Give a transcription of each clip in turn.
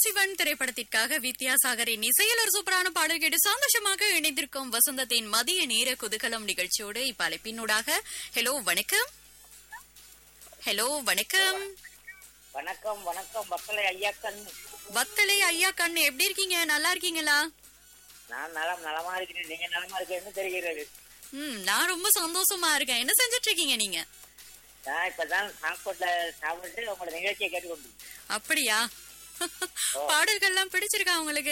பரமசிவன் திரைப்படத்திற்காக வித்யாசாகரின் இசையில் ஒரு சூப்பரான பாடல் கேட்டு சந்தோஷமாக இணைந்திருக்கும் வசந்தத்தின் மதிய நேர குதூகலம் நிகழ்ச்சியோடு இப்ப அழைப்பினூடாக ஹலோ வணக்கம் ஹலோ வணக்கம் வணக்கம் வணக்கம் மக்களை ஐயாக்கன் வத்தலை ஐயா கண்ணு எப்படி இருக்கீங்க நல்லா இருக்கீங்களா நான் நலம் நலமா இருக்கிறேன் நீங்க நலமா இருக்கேன்னு தெரிகிறது ம் நான் ரொம்ப சந்தோஷமா இருக்கேன் என்ன செஞ்சுட்டு இருக்கீங்க நீங்க நான் இப்பதான் சாப்பாட்டுல சாப்பிட்டு உங்களோட நிகழ்ச்சியை கேட்டுக்கொண்டு அப்படியா பாடல்கள்லாம் பிடிச்சிருக்கா உங்களுக்கு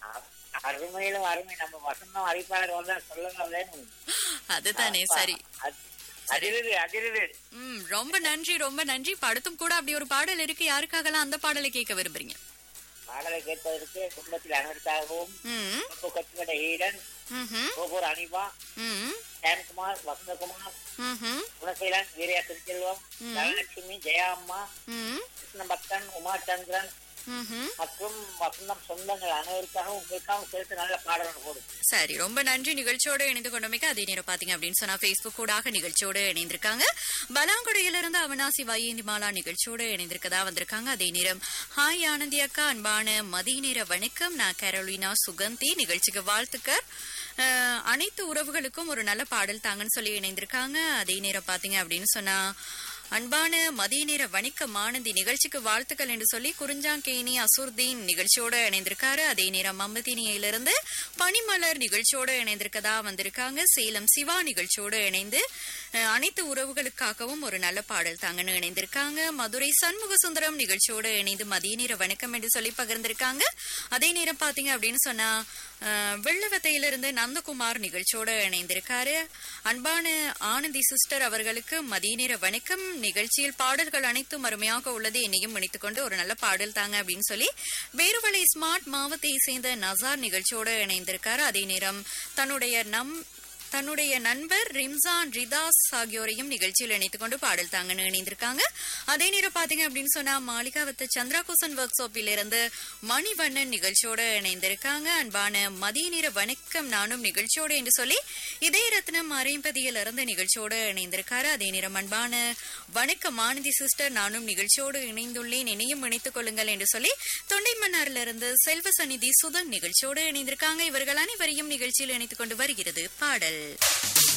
அருமையிலும் அருமை நம்ம வசந்தம் அறிவிப்பாளர் வந்து சொல்லுங்க வேணும் அதுதானே சரி அது- அதிருது அதிருது ம் ரொம்ப நன்றி ரொம்ப நன்றி படுத்தும் கூட அப்படி ஒரு பாடல் இருக்கு யாருக்காகலாம் அந்த பாடலை கேட்க விரும்புறீங்க பாடலை கேட்பதற்கு குடும்பத்தில் அனைவருக்காகவும் ம் கட்சிகட ஈடன் ம்ஹும், கோபூர் அனிபா ம் சேன்குமார் வசந்தகுமார் ம்ஹும், குணசீலன் வீரியா திருச்செல்வம் தனலட்சுமி ஜெயா அம்மா ம் கிருஷ்ணபக்தன் உமாச்சந்திரன் ம்ஹும். மற்றும் வசந்தம் சொந்தங்கள் அனைவருக்காகவும் உங்களுக்காகவும் சேர்த்து நல்ல பாடல் போடும் சரி ரொம்ப நன்றி நிகழ்ச்சியோடு இணைந்து கொண்டமைக்கு அதே நேரம் பாத்தீங்க அப்படின்னு சொன்னா பேஸ்புக் கூடாக நிகழ்ச்சியோடு இணைந்திருக்காங்க பலாங்குடியிலிருந்து அவனாசி வையந்திமாலா நிகழ்ச்சியோடு இணைந்திருக்கதா வந்திருக்காங்க அதே நேரம் ஹாய் ஆனந்தி அக்கா அன்பான மதிய நேர வணக்கம் நான் கரோலினா சுகந்தி நிகழ்ச்சிக்கு வாழ்த்துக்கள் அஹ், அனைத்து உறவுகளுக்கும் ஒரு நல்ல பாடல் தாங்கன்னு சொல்லி இணைந்திருக்காங்க அதே நேரம் பாத்தீங்க அப்படின்னு சொன்னா அன்பான மதிய நேர வணிகம் ஆனந்தி நிகழ்ச்சிக்கு வாழ்த்துக்கள் என்று சொல்லி குறிஞ்சாங்கேணி அசூர்தீன் நிகழ்ச்சியோடு இணைந்திருக்காரு அதே நேரம் மம்பதினியிலிருந்து பனிமலர் நிகழ்ச்சியோடு இணைந்திருக்கதா வந்திருக்காங்க சேலம் சிவா நிகழ்ச்சியோடு இணைந்து அஹ், அனைத்து உறவுகளுக்காகவும் ஒரு நல்ல பாடல் தாங்கன்னு இணைந்திருக்காங்க மதுரை சண்முக சுந்தரம் நிகழ்ச்சியோடு இணைந்து மதிய நேர வணக்கம் என்று சொல்லி பகிர்ந்திருக்காங்க அதே நேரம் பாத்தீங்க அப்படின்னு சொன்னா அஹ், வெள்ளவத்தையிலிருந்து நந்தகுமார் நிகழ்ச்சியோடு இணைந்திருக்காரு அன்பான ஆனந்தி சிஸ்டர் அவர்களுக்கு மதிய நேர வணக்கம் நிகழ்ச்சியில் பாடல்கள் அனைத்தும் அருமையாக உள்ளது என்னையும் இணைத்துக் கொண்டு ஒரு நல்ல பாடல் தாங்க அப்படின்னு சொல்லி வேறுவலை ஸ்மார்ட் மாவத்தை சேர்ந்த நசார் நிகழ்ச்சியோடு இணைந்திருக்காரு அதே நேரம் தன்னுடைய நம் தன்னுடைய நண்பர் ரிம்சான் ரிதாஸ் ஆகியோரையும் நிகழ்ச்சியில் இணைத்துக் கொண்டு பாடல் தாங்கன்னு இணைந்திருக்காங்க அதே நேரம் பாத்தீங்க அப்படின்னு சொன்னா மாளிகாவத்த சந்திராகுசன் ஒர்க் ஷாப்பில் இருந்து மணிவண்ணன் நிகழ்ச்சியோடு இணைந்திருக்காங்க அன்பான மதிய நேர வணக்கம் நானும் நிகழ்ச்சியோடு என்று சொல்லி இதே ரத்னம் அரைம்பதியில் இருந்து நிகழ்ச்சியோடு இணைந்திருக்காரு அதே நேரம் அன்பான வணக்கம் ஆனந்தி சிஸ்டர் நானும் நிகழ்ச்சியோடு இணைந்துள்ளேன் என்னையும் இணைத்துக் கொள்ளுங்கள் என்று சொல்லி தொண்டைமன்னாரிலிருந்து இருந்து செல்வ சந்நிதி சுதன் நிகழ்ச்சியோடு இணைந்திருக்காங்க இவர்கள் அனைவரையும் நிகழ்ச்சியில் இணைத்துக் கொண்டு வருகிறது பாடல்